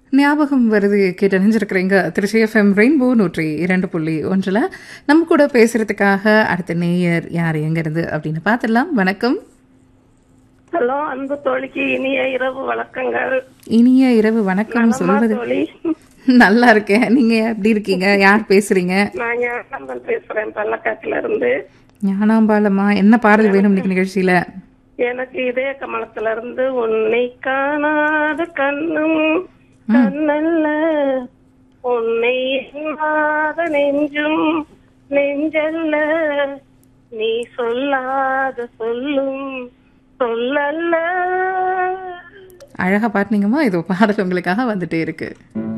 ஞாபகம் வருது கேட்டு நினைஞ்சிருக்கிறீங்க திருச்சி எஃப்எம் ரெயின்போ நூற்றி இரண்டு புள்ளி ஒன்றில் நம்ம கூட பேசுறதுக்காக அடுத்த நேயர் யார் எங்கிருந்து அப்படின்னு பார்த்துடலாம் வணக்கம் ஹலோ அன்பு தோழிக்கு இனிய இரவு வணக்கங்கள் இனிய இரவு வணக்கம் நலமா சொல்வது தோழி நல்லா இருக்கேன் நீங்க எப்படி இருக்கீங்க யார் பேசுறீங்க நான் ஞானம்பன் பேசுறேன் பள்ளக்காட்டுல இருந்து ஞானாம்பாலம்மா என்ன பாடல் வேணும் இன்னைக்கு நிகழ்ச்சியில எனக்கு இதய கமலத்துல இருந்து உன்னை காணாத கண்ணும் கண்ணல்ல உன்னை எண்ணாத நெஞ்சும் நெஞ்சல்ல நீ சொல்லாத சொல்லும் சொல்லல்ல அழகா பாட்டுனீங்கம்மா இதோ பாடல் உங்களுக்காக வந்துட்டே இருக்கு